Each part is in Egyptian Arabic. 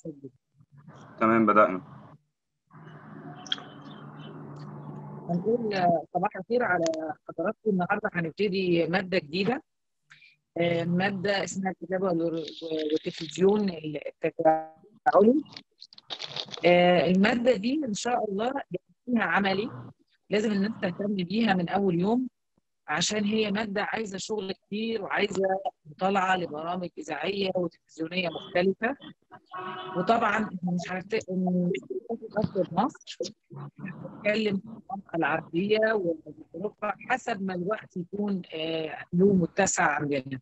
تسجل تمام بدأنا هنقول آه، صباح الخير على حضراتكم النهارده هنبتدي ماده جديده آه، ماده اسمها الكتابه والر- والتلفزيون التفاعلي آه، الماده دي ان شاء الله فيها عملي لازم الناس تهتم بيها من اول يوم عشان هي ماده عايزه شغل كتير وعايزه مطالعه لبرامج اذاعيه وتلفزيونيه مختلفه وطبعا احنا مش هنتكلم في مصر نتكلم في المنطقه العربيه واوروبا حسب ما الوقت يكون آه، له متسع عندنا.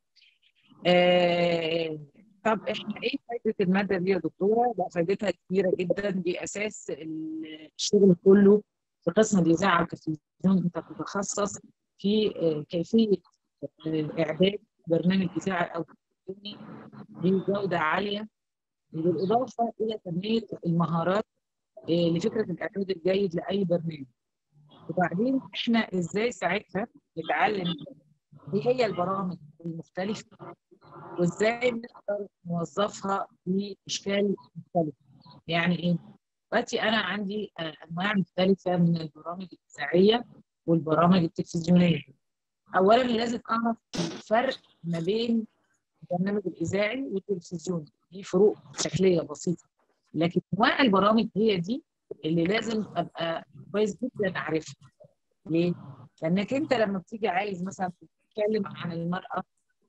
آه، طب احنا ايه فائده الماده دي يا دكتوره؟ لا فائدتها كبيره جدا دي اساس الشغل كله في قسم الاذاعه والتلفزيون انت بتتخصص في آه، كيفيه آه، اعداد برنامج اذاعي او تلفزيوني بجوده عاليه بالاضافه الى تنميه المهارات آه، لفكره الاعداد الجيد لاي برنامج. وبعدين احنا ازاي ساعتها نتعلم ايه هي البرامج المختلفه وازاي نقدر نوظفها باشكال مختلفه. يعني ايه؟ دلوقتي انا عندي آه، انواع مختلفه من البرامج الاذاعيه والبرامج التلفزيونيه. اولا لازم اعرف الفرق ما بين البرنامج الاذاعي والتلفزيوني دي فروق شكليه بسيطه لكن انواع البرامج هي دي اللي لازم ابقى كويس جدا اعرفها ليه؟ لانك انت لما بتيجي عايز مثلا تتكلم عن المراه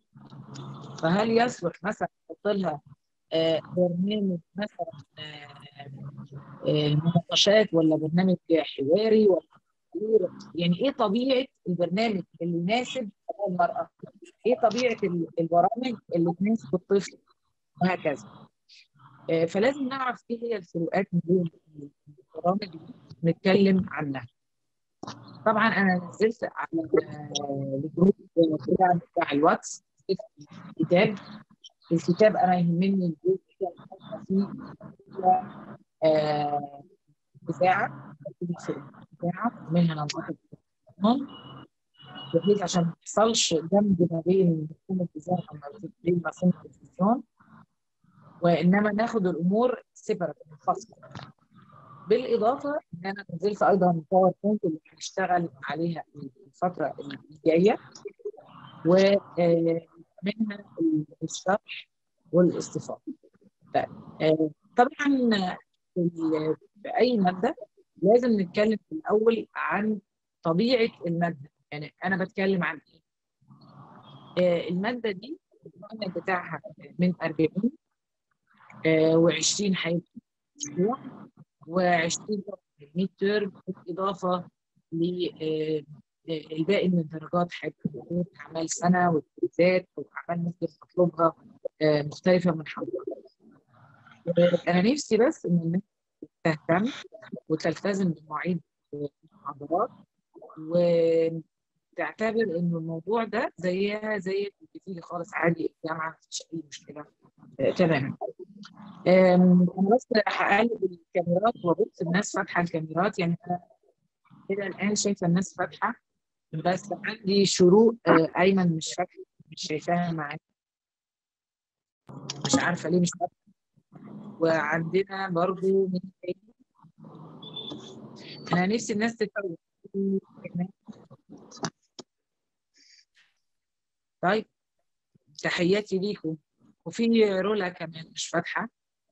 فهل يصلح مثلا تحط لها آه، برنامج مثلا آه، آه، مناقشات ولا برنامج حواري ولا تقرير؟ يعني ايه طبيعه البرنامج اللي يناسب أداء المراه؟ ايه طبيعه ال- البرامج اللي تناسب الطفل وهكذا. آه، فلازم نعرف ايه هي الفروقات ما بين البرامج اللي نتكلم عنها. طبعا انا نزلت على آه، الجروب بتاع بتاع الواتس كتاب الكتاب انا يهمني الجزء اللي أنا فيه آه، اذاعه اذاعه منها ننطق التلفزيون بحيث عشان ما يحصلش دمج ما بين مفهوم الاذاعه وما بين مفهوم التلفزيون وانما ناخد الامور سيبرت منفصله بالاضافه ان انا نزلت ايضا باوربوينت اللي هنشتغل عليها الفتره الجايه ومنها الشرح والاستفاضه. طيب، آه، طبعا في في اي ماده لازم نتكلم في الاول عن طبيعه الماده، يعني انا بتكلم عن ايه؟ آه، الماده دي البرنامج بتاعها من 40 و20 هيبقى اسبوع و20 ميد تيرم بالاضافه للباقي من الدرجات هيبقى اعمال سنه والكويزات واعمال ممكن تطلبها آه، مختلفه من حضرتك. آه، انا نفسي بس ان الناس تهتم وتلتزم بمواعيد المحاضرات وتعتبر ان الموضوع ده زيها زي اللي بتيجي خالص عادي الجامعه مفيش اي مشكله آه، تماما. آم، انا بس هقلب الكاميرات وابص الناس فاتحه الكاميرات يعني انا كده الان شايفه الناس فاتحه بس عندي شروق آه، ايمن مش فاتحه مش شايفاها معايا مش عارفه ليه مش فاتحه وعندنا برضو مين تاني انا نفسي الناس تتفوق طيب تحياتي ليكم وفي رولا كمان مش فاتحه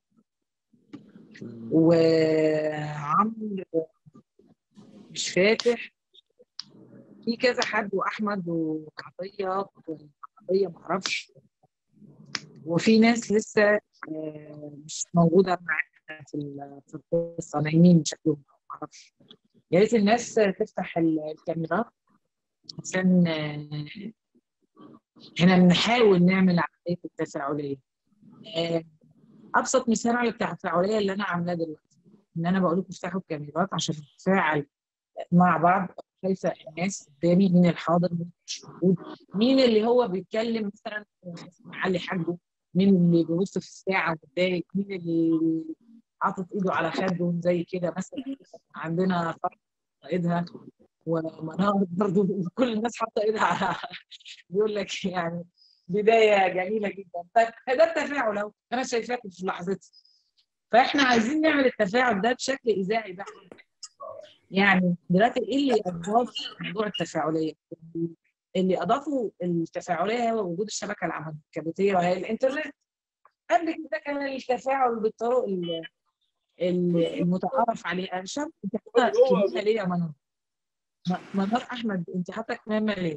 وعمرو مش فاتح في كذا حد واحمد وعطيه وعطيه معرفش وفي ناس لسه آه، مش موجوده معانا في ال- في القصه نايمين شكلهم معرفش يا ريت الناس تفتح ال- الكاميرات عشان آه، احنا بنحاول نعمل عمليه التفاعليه آه، ابسط مثال على التفاعليه اللي انا عاملاه دلوقتي ان انا بقول لكم افتحوا الكاميرات عشان نتفاعل مع بعض شايفه الناس قدامي مين الحاضر مين مش موجود مين اللي هو بيتكلم مثلا معلي حاجه مين اللي بيبص في الساعه ومتضايق مين اللي حاطط ايده على خده زي كده مثلا عندنا فرق ايدها ومنار برضه كل الناس حاطه ايدها على بيقول لك يعني بدايه جميله جدا طيب ده التفاعل اهو انا شايفاكم في لحظتي فاحنا عايزين نعمل التفاعل ده بشكل اذاعي بقى يعني دلوقتي ايه اللي اضاف موضوع التفاعليه؟ اللي اضافه التفاعليه هو وجود الشبكه العنكبوتيه وهي الانترنت قبل كده كان التفاعل بالطرق ال- ال- المتعارف عليها شاب انت حاطه كمامه ليه يا منار؟ م- منار احمد انت حاطه كمامه ليه؟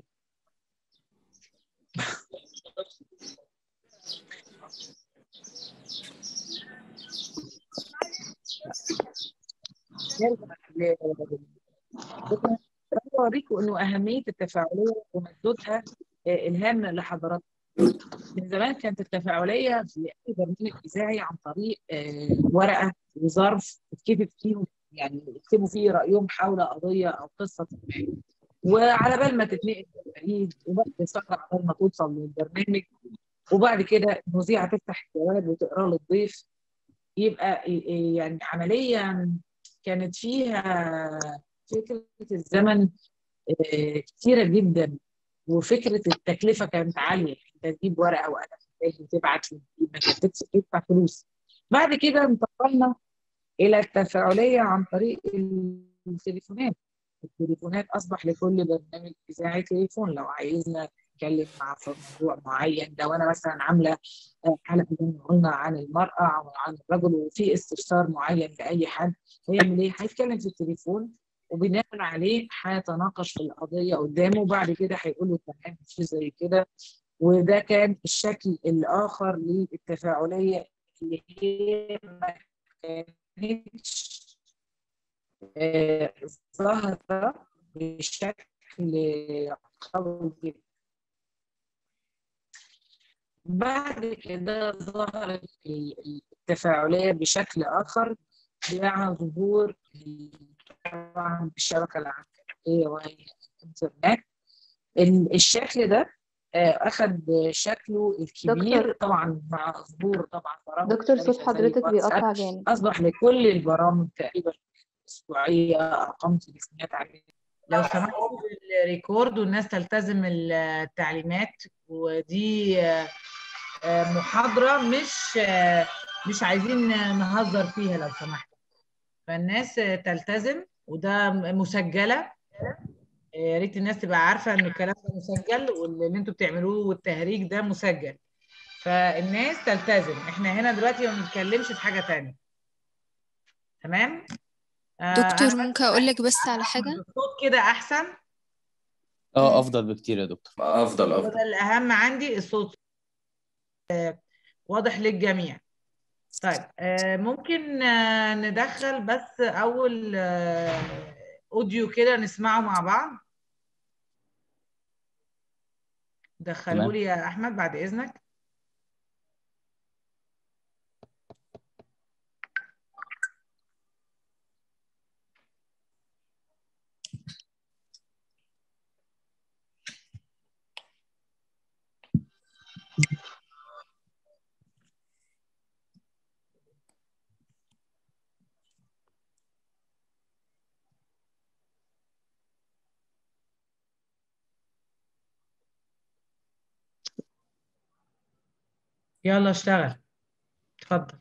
نرجع ل- أنا اوريكم انه اهميه التفاعليه ومردودها آه، الهام لحضراتكم من زمان كانت التفاعليه في اي برنامج اذاعي عن طريق آه، ورقه وظرف تتكتب فيهم يعني يكتبوا فيه رايهم حول قضيه او قصه ما وعلى بال ما تتنقل البريد وبعد سفر على بال ما توصل للبرنامج وبعد كده المذيعه تفتح الجواب وتقرا للضيف يبقى يعني عمليا كانت فيها فكره الزمن آه، كتيره جدا وفكره التكلفه كانت عاليه انت تجيب ورقه وقلم وتبعت ما كانتش تدفع فلوس بعد كده انتقلنا الى التفاعليه عن طريق التليفونات التليفونات اصبح لكل برنامج اذاعي تليفون لو عايزنا نتكلم مع في موضوع معين لو انا مثلا عامله آه، حلقه زي ما قلنا عن المراه او عن الرجل وفي استفسار معين لاي حد هيعمل ايه؟ هيتكلم في التليفون وبناء عليه هيتناقش في القضيه قدامه وبعد كده هيقول له تمام في زي كده وده كان الشكل الاخر للتفاعليه اللي هي ما كانتش آه، ظاهره بشكل قوي جدا بعد كده ظهرت التفاعليه بشكل اخر مع ظهور طبعا الشبكه العنكبوتيه وهي الانترنت ال- الشكل ده آه، اخذ شكله الكبير دكتور. طبعا مع ظهور طبعا برامج دكتور صوت مختلفة زي حضرتك بيقطع الواتساب. جامد اصبح لكل البرامج تقريبا اسبوعيه ارقام تليفونات عليه لو سمحتوا الريكورد والناس تلتزم التعليمات ودي آه، آه، محاضره مش آه، مش عايزين نهزر فيها لو سمحتوا فالناس آه، تلتزم وده مسجله آه، يا ريت الناس تبقى عارفه ان الكلام ده مسجل واللي انتوا بتعملوه والتهريج ده مسجل فالناس تلتزم احنا هنا دلوقتي ما بنتكلمش في حاجه تانية تمام آه، دكتور أنا ممكن أقول لك بس على حاجة الصوت كده احسن مم. اه افضل بكتير يا دكتور افضل هو افضل ده الاهم عندي الصوت آه، واضح للجميع طيب آه، ممكن آه، ندخل بس اول آه، اوديو كده نسمعه مع بعض دخلوا تمام. لي يا احمد بعد اذنك يلا اشتغل اتفضل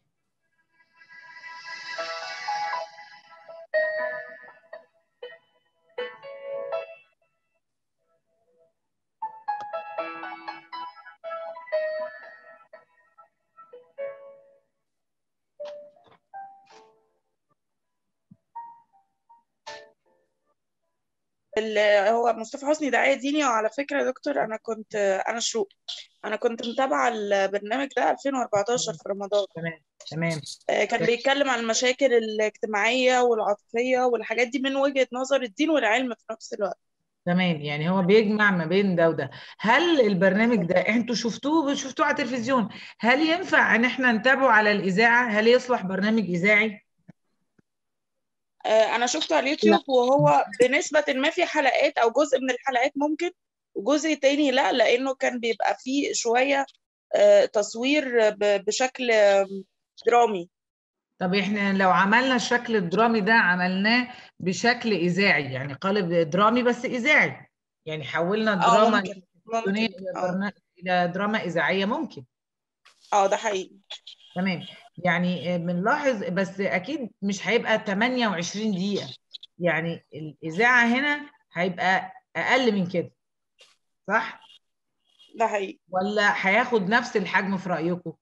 ال- هو مصطفى حسني داعية ديني وعلى فكرة يا دكتور أنا كنت أنا شروق أنا كنت متابعة البرنامج ده 2014 في رمضان تمام تمام آه، كان بيتكلم عن المشاكل الاجتماعية والعاطفية والحاجات دي من وجهة نظر الدين والعلم في نفس الوقت تمام يعني هو بيجمع ما بين ده وده هل البرنامج ده انتوا شفتوه شفتوه على التلفزيون هل ينفع ان احنا نتابعه على الاذاعه هل يصلح برنامج اذاعي آه، أنا شفته على اليوتيوب وهو بنسبة ما في حلقات أو جزء من الحلقات ممكن وجزء تاني لا لأنه كان بيبقى فيه شوية آه، تصوير ب- بشكل آم، درامي طب احنا لو عملنا الشكل الدرامي ده عملناه بشكل اذاعي يعني قالب درامي بس اذاعي يعني حولنا اه الدراما ممكن التلفزيونيه ممكن الى اه برنا- الى دراما اذاعيه ممكن اه ده حقيقي تمام يعني بنلاحظ بس اكيد مش هيبقى 28 دقيقة يعني الإذاعة هنا هيبقى أقل من كده صح؟ ده حقيقي ولا هياخد نفس الحجم في رأيكم؟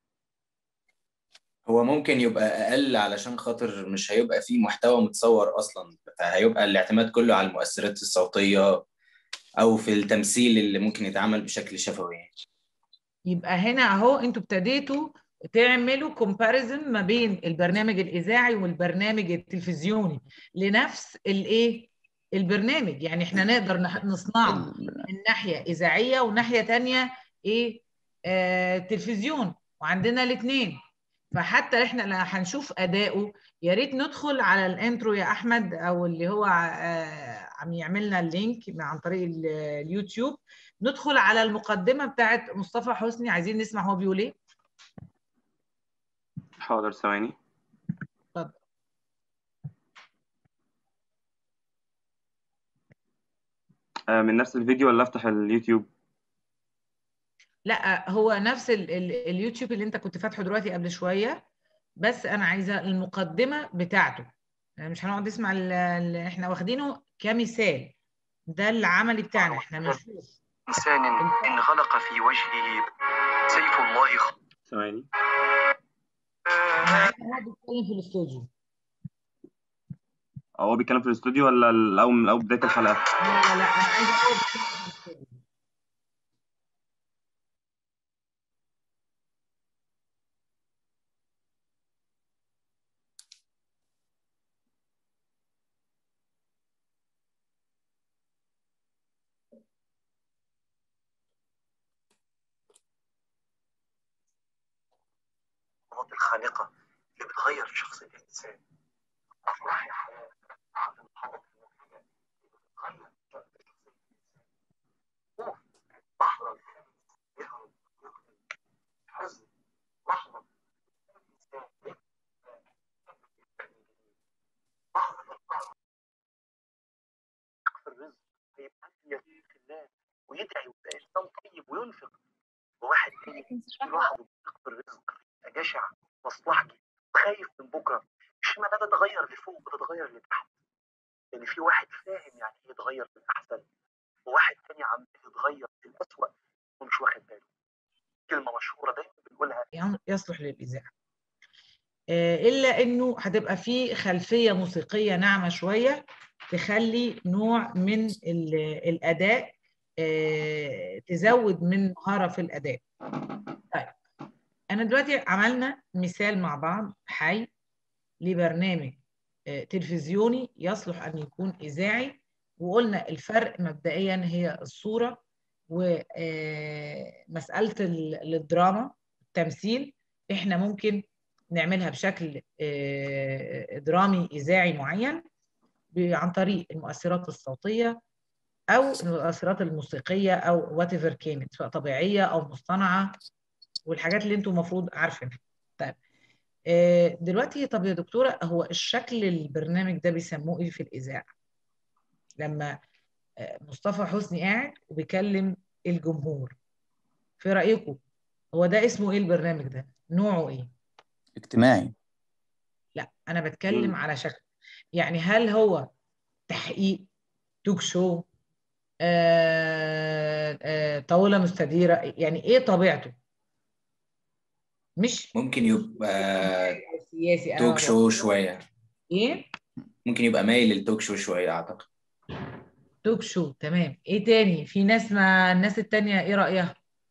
هو ممكن يبقى اقل علشان خاطر مش هيبقى فيه محتوى متصور اصلا فهيبقى الاعتماد كله على المؤثرات الصوتيه او في التمثيل اللي ممكن يتعمل بشكل شفوي يعني. يبقى هنا اهو انتوا ابتديتوا تعملوا كومباريزن ما بين البرنامج الاذاعي والبرنامج التلفزيوني لنفس الايه البرنامج يعني احنا نقدر نح- نصنعه من ناحيه اذاعيه وناحيه تانية ايه آه تلفزيون وعندنا الاثنين فحتى احنا لا هنشوف اداؤه يا ريت ندخل على الانترو يا احمد او اللي هو آه عم يعملنا اللينك عن طريق ال- اليوتيوب ندخل على المقدمه بتاعت مصطفى حسني عايزين نسمع هو بيقول ايه حاضر ثواني اتفضل. آه، من نفس الفيديو ولا افتح اليوتيوب لا هو نفس ال ال اليوتيوب اللي انت كنت فاتحه دلوقتي قبل شويه بس انا عايزه المقدمه بتاعته يعني مش هنقعد نسمع اللي احنا واخدينه كمثال ده العملي بتاعنا احنا بنشوف إنسان إن غلق في وجهه سيف الله خ- ثواني معانا هو بيتكلم في الاستوديو هو بيتكلم في الاستوديو ولا الاول من اول بدايه الحلقه لا لا لا انا عايزه هو بيتكلم في الاستوديو القدرات الخانقة اللي بتغير في شخصية الإنسان أفراح يا حياة عقل الحضر المفيدة اللي بتغير في شخصية الإنسان خوف لحظة الإنسان يهرب يقتل حزن لحظة الإنسان يبكي لحظة القهر يكثر الرزق هيبقى يزيد في الله ويدعي ويبقى إنسان طيب وينفق وواحد تاني يلاحظ يكثر الرزق يبقى جشع مصلحجي خايف من بكره مش ما ده تتغير لفوق بتتغير لتحت لان في واحد فاهم يعني ايه يتغير للاحسن وواحد تاني عم يتغير للاسوء ومش واخد باله كلمه مشهوره دايما بنقولها يعني يصلح للاذاعه آه، الا انه هتبقى في خلفيه موسيقيه ناعمه شويه تخلي نوع من ال- الاداء آه، تزود من مهاره في الاداء طيب انا دلوقتي عملنا مثال مع بعض حي لبرنامج آه، تلفزيوني يصلح ان يكون اذاعي وقلنا الفرق مبدئيا هي الصوره ومساله الدراما التمثيل احنا ممكن نعملها بشكل آه، درامي اذاعي معين ب- عن طريق المؤثرات الصوتيه او المؤثرات الموسيقيه او وات ايفر كانت سواء طبيعيه او مصطنعه والحاجات اللي انتم المفروض عارفينها طيب آه، دلوقتي طب يا دكتوره هو الشكل البرنامج ده بيسموه ايه في الاذاعه لما آه، مصطفى حسني قاعد وبيكلم الجمهور في رايكم هو ده اسمه ايه البرنامج ده نوعه ايه اجتماعي لا انا بتكلم مم. على شكل يعني هل هو تحقيق توك شو آه، آه، طاوله مستديره يعني ايه طبيعته مش ممكن يبقى سياسي انا توك ما شو شويه ايه ممكن يبقى مايل للتوك شو شويه اعتقد توك شو تمام ايه تاني في ناس ما الناس التانية ايه رأيها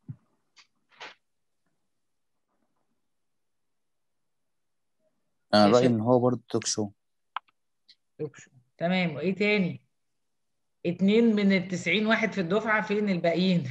انا يا رايي شيخ. ان هو برضه توك شو توك شو تمام وايه تاني اتنين من التسعين واحد في الدفعة فين الباقيين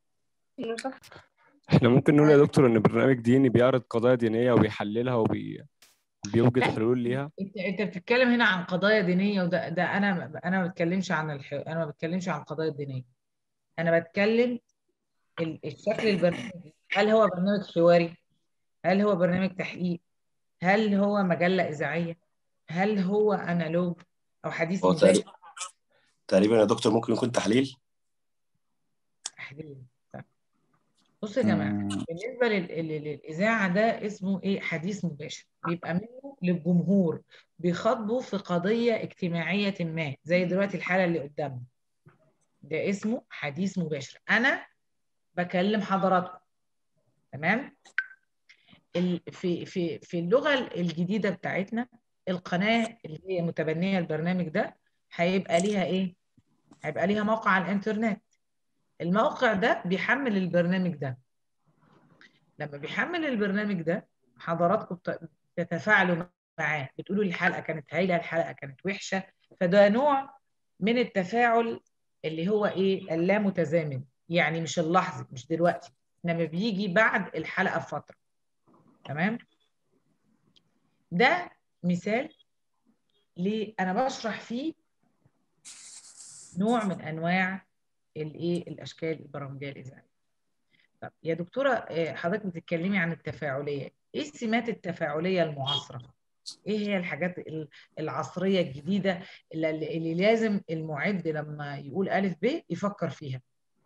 احنا ممكن نقول يا دكتور ان برنامج ديني بيعرض قضايا دينية وبيحللها وبيوجد لا. حلول ليها انت انت بتتكلم هنا عن قضايا دينية وده ده انا انا ما بتكلمش عن الح... انا ما بتكلمش عن القضايا الدينية انا بتكلم ال- الشكل البرنامج هل هو برنامج حواري هل هو برنامج تحقيق هل هو مجلة إذاعية هل هو أنالوج أو حديث هو مباشر تقريبا تقريبا يا دكتور ممكن يكون تحليل تحليل طيب. بصوا يا جماعه مم. بالنسبه لل- لل- للاذاعه ده اسمه ايه حديث مباشر بيبقى منه للجمهور بيخاطبوا في قضيه اجتماعيه ما زي دلوقتي الحاله اللي قدامنا ده اسمه حديث مباشر انا بكلم حضراتكم تمام ال- في في في اللغه الجديده بتاعتنا القناه اللي هي متبنيه البرنامج ده هيبقى ليها ايه هيبقى ليها موقع على الانترنت الموقع ده بيحمل البرنامج ده لما بيحمل البرنامج ده حضراتكم بت- بتتفاعلوا معاه بتقولوا الحلقه كانت هايله الحلقه كانت وحشه فده نوع من التفاعل اللي هو ايه اللامتزامن يعني مش اللحظي مش دلوقتي انما بيجي بعد الحلقه بفتره تمام ده مثال ليه انا بشرح فيه نوع من انواع الايه الاشكال البرامجيه الاذاعيه طب يا دكتوره آه، حضرتك بتتكلمي عن التفاعليه ايه السمات التفاعليه المعاصره ايه هي الحاجات ال- العصريه الجديده اللي, اللي لازم المعد لما يقول الف ب يفكر فيها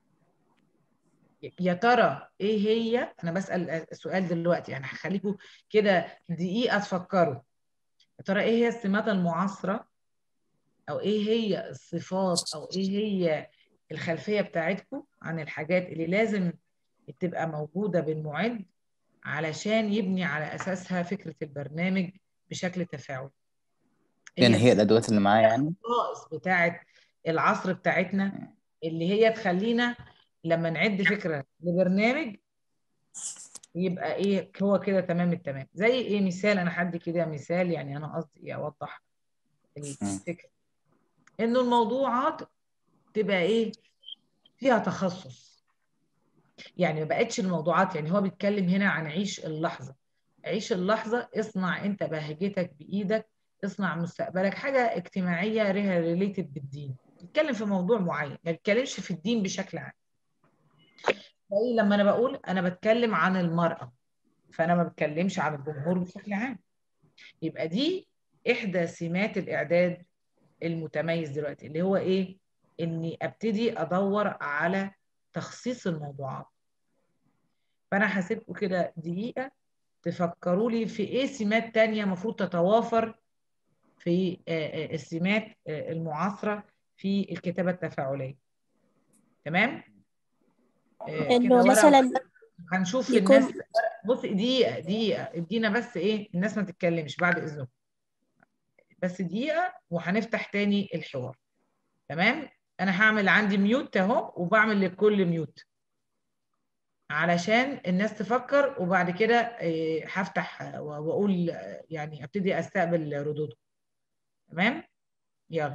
يا ترى ايه هي انا بسال السؤال دلوقتي يعني هخليكم كده دقيقه تفكروا يا ترى ايه هي السمات المعاصره او ايه هي الصفات او ايه هي الخلفيه بتاعتكم عن الحاجات اللي لازم تبقى موجوده بالمعد علشان يبني على اساسها فكره البرنامج بشكل تفاعلي إيه يعني هي هي الأدوات اللي معايا يعني الخصائص بتاعت العصر بتاعتنا اللي هي تخلينا لما نعد فكره لبرنامج يبقى ايه هو كده تمام التمام زي ايه مثال انا هدي كده مثال يعني انا قصدي ايه اوضح الفكره انه الموضوعات تبقى ايه فيها تخصص يعني ما بقتش الموضوعات يعني هو بيتكلم هنا عن عيش اللحظه عيش اللحظه اصنع انت بهجتك بايدك اصنع مستقبلك حاجه اجتماعيه ليها ريليتد بالدين بيتكلم في موضوع معين ما بيتكلمش في الدين بشكل عام زي لما انا بقول انا بتكلم عن المراه فانا ما بتكلمش عن الجمهور بشكل عام يبقى دي احدى سمات الاعداد المتميز دلوقتي اللي هو ايه اني ابتدي ادور على تخصيص الموضوعات فانا هسيبكم كده دقيقه تفكروا لي في ايه سمات تانية المفروض تتوافر في آه، آه، السمات آه، المعاصره في الكتابه التفاعليه تمام آه، كده انه ورقة مثلا هنشوف يكون- الناس بص دقيقة دقيقة ادينا بس ايه الناس ما تتكلمش بعد اذنكم بس دقيقة وهنفتح تاني الحوار تمام انا هعمل عندي ميوت اهو وبعمل للكل ميوت علشان الناس تفكر وبعد كده إيه، هفتح آه، واقول آه، يعني ابتدي استقبل ردودكم تمام يلا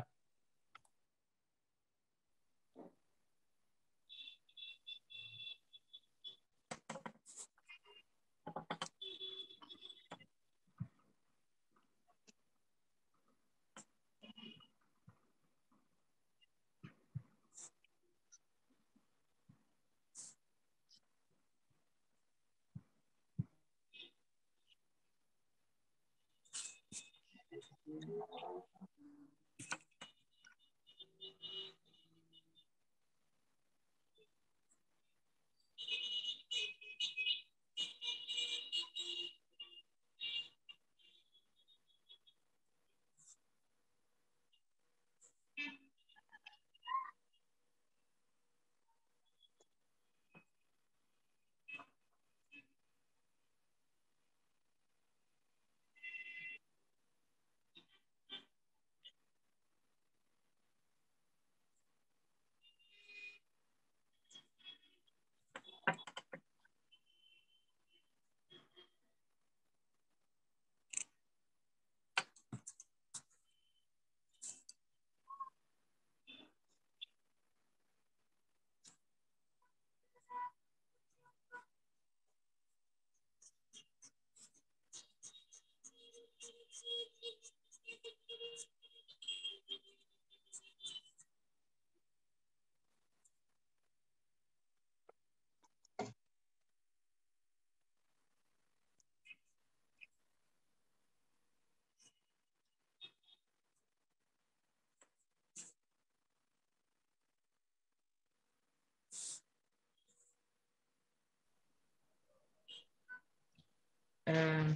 آه،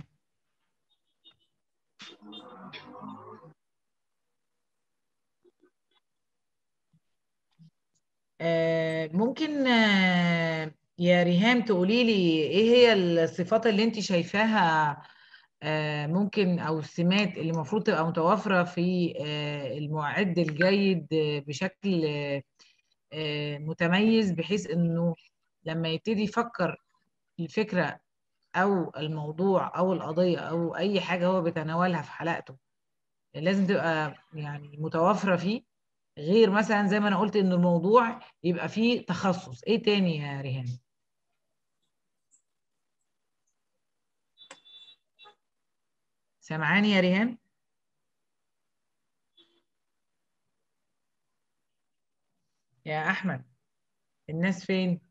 آه، ممكن آه، يا ريهام تقولي لي ايه هي الصفات اللي انت شايفاها آه، ممكن او السمات اللي المفروض تبقى متوافرة في آه، المعد الجيد آه، بشكل آه، آه، متميز بحيث انه لما يبتدي يفكر الفكرة او الموضوع او القضية او اي حاجة هو بيتناولها في حلقته لازم تبقى يعني متوافرة فيه غير مثلا زي ما انا قلت ان الموضوع يبقى فيه تخصص ايه تاني يا ريهام سامعاني يا ريهام يا احمد الناس فين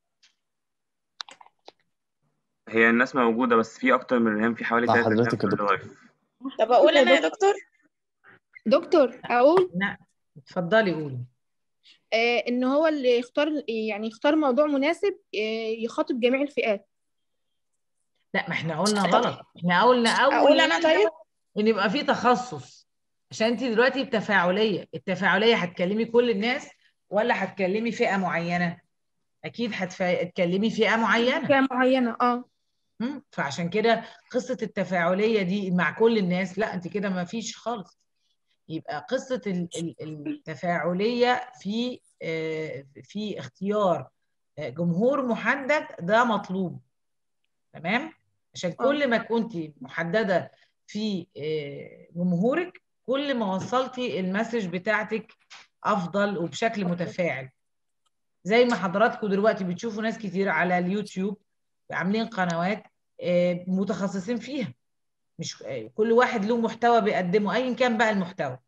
هي الناس موجودة بس في أكتر من ريهام في حوالي مع ثلاثة ريهام حضرتك في يا دكتور. اللايف طب اقول انا يا دكتور دكتور اقول لا اتفضلي قولي آه ان هو اللي يختار يعني يختار موضوع مناسب آه يخاطب جميع الفئات لا ما احنا قلنا غلط احنا قلنا اول اقول انا حاجة طيب ان يبقى فيه تخصص عشان انت دلوقتي بتفاعليه التفاعليه هتكلمي كل الناس ولا هتكلمي فئه معينه اكيد هتفا- هتكلمي فئه معينه فئة معينة اه مم. فعشان كده قصه التفاعليه دي مع كل الناس لا انت كده ما فيش خالص يبقى قصه ال- ال- التفاعليه في آه، في اختيار آه، جمهور محدد ده مطلوب تمام عشان كل ما كنتي محدده في آه، جمهورك كل ما وصلتي المسج بتاعتك افضل وبشكل متفاعل زي ما حضراتكم دلوقتي بتشوفوا ناس كتير على اليوتيوب عاملين قنوات آه، متخصصين فيها مش آه، كل واحد له محتوى بيقدمه ايا كان بقى المحتوى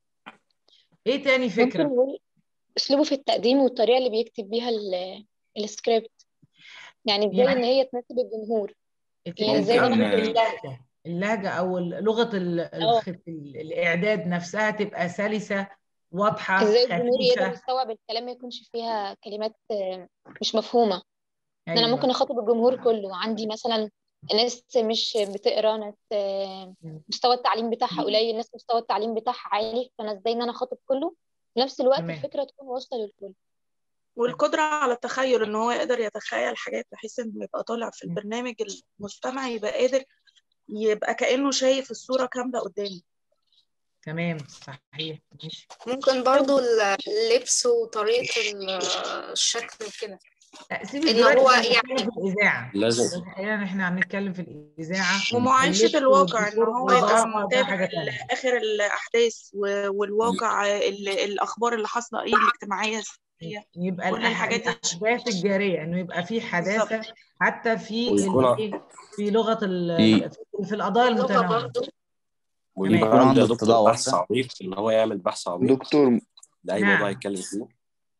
ايه تاني ممكن فكره نقول أسلوبه في التقديم والطريقة اللي بيكتب بيها ال- السكريبت يعني ازاي يعني إن هي تناسب الجمهور الت- يعني ازاي قصدك إن ممكن- أنا اللهجه اللهجه او لغه ال- اه الخ- ال- الاعداد نفسها تبقى سلسه واضحه ازاي الجمهور يقدر خفيفه يستوعب الكلام ما يكونش فيها كلمات آه، مش مفهومة إن أنا ممكن ايوه أخاطب الجمهور كله عندي مثلا ناس مش بتقرا ناس آه، مم. مستوى التعليم بتاعها قليل ناس مستوى التعليم بتاعها عالي فأنا ازاي إن أنا أخاطب كله في نفس الوقت تمام الفكرة تكون واصلة للكل والقدرة على التخيل ان هو يقدر يتخيل حاجات بحيث انه يبقى طالع في مم. البرنامج المستمع يبقى قادر يبقى كأنه شايف الصورة كاملة قدامه تمام صحيح ماشي ممكن برضو اللبس وطريقة ال- الشكل وكده لا سيبي ان دلوقتي هو احنا بنتكلم يعني في الاذاعه لازم احيانا احنا هنتكلم في الاذاعه ومعايشة اللبس الواقع ان والديكور هو يبقى والاضاءه ده متابع حاجه ال- تانيه آخر الأحداث و- والواقع ال- الأخبار اللي حاصلة ايه الاجتماعية السياسية يبقى كل الأح- الحاجات دي الاحداث الجاريه انه يبقى في حداثه بالظبط حتى في ويكون ع- الايه في لغه ال- في ال- في القضايا اللغة المتنوعه برضو ويكون تمام عنده عنده يا دكتور اطلاع بحث واسع عميق ان هو يعمل بحث عميق دكتور لاي موضوع نعم يتكلم فيه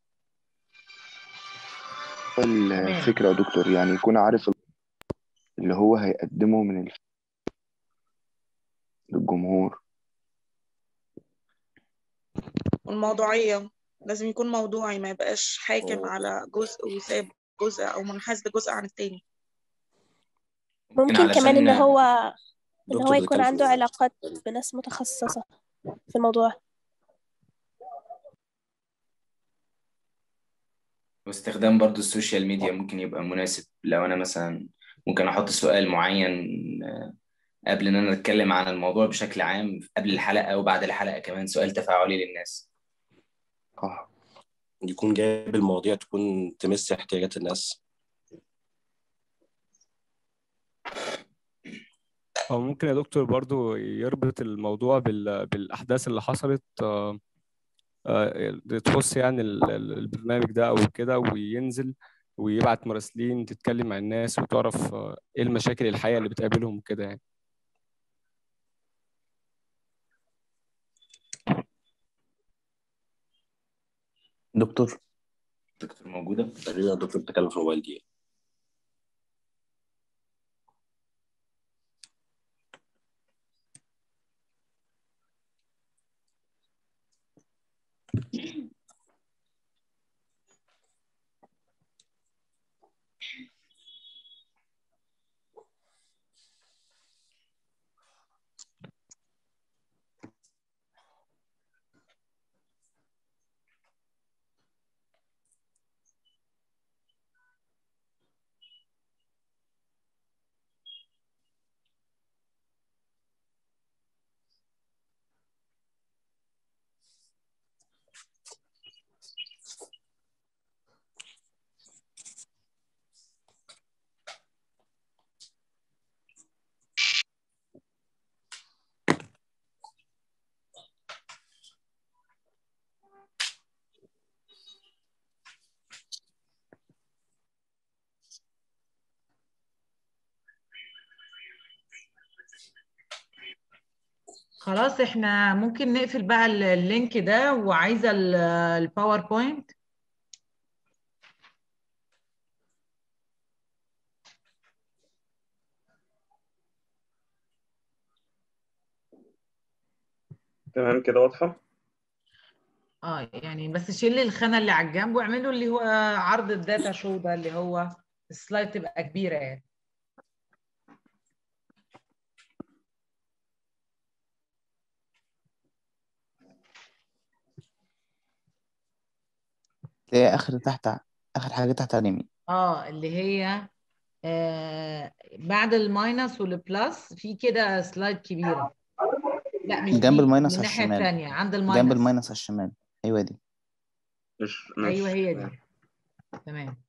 تمام الفكرة يا دكتور يعني يكون عارف اللي هو هيقدمه من الف... للجمهور والموضوعية لازم يكون موضوعي ما يبقاش حاكم على جزء وساب جزء أو منحاز لجزء عن التاني ممكن ممكن كمان ان علشان هو ان هو دكتور يكون بيتكلم في عنده الموضوع علاقات بناس متخصصة في الموضوع واستخدام برضو السوشيال ميديا ممكن يبقى مناسب لو انا مثلا ممكن احط سؤال معين آه، قبل ان انا اتكلم عن الموضوع بشكل عام قبل الحلقة وبعد الحلقة كمان سؤال تفاعلي للناس صح يكون جايب المواضيع تكون تمس احتياجات الناس أو ممكن يا دكتور برضو يربط الموضوع بال... بالأحداث اللي حصلت آه، آه، تخص يعني ال- ال- البرنامج ده أو كده وينزل ويبعت مراسلين تتكلم مع الناس وتعرف آه، إيه المشاكل الحقيقية اللي بتقابلهم وكده يعني دكتور دكتور موجودة تقريبا الدكتور بيتكلم في الموبايل دي خلاص احنا ممكن نقفل بقى ال- اللينك ده وعايزة ال- الباوربوينت تمام كده واضحة اه يعني بس شيل الخانة اللي على الجنب واعملوا اللي هو عرض الداتا شو ده اللي هو السلايد تبقى كبيرة يعني تلاقي آخر تحت آخر حاجة تحت على اليمين اه اللي هي آه بعد الماينس والبلس في كده سلايد كبيرة لا مش جنب دي الماينس من على الناحية الشمال التانية عند جنب الماينس الماينس على الشمال أيوة دي مش ايوه ماشي هي تمام. دي تمام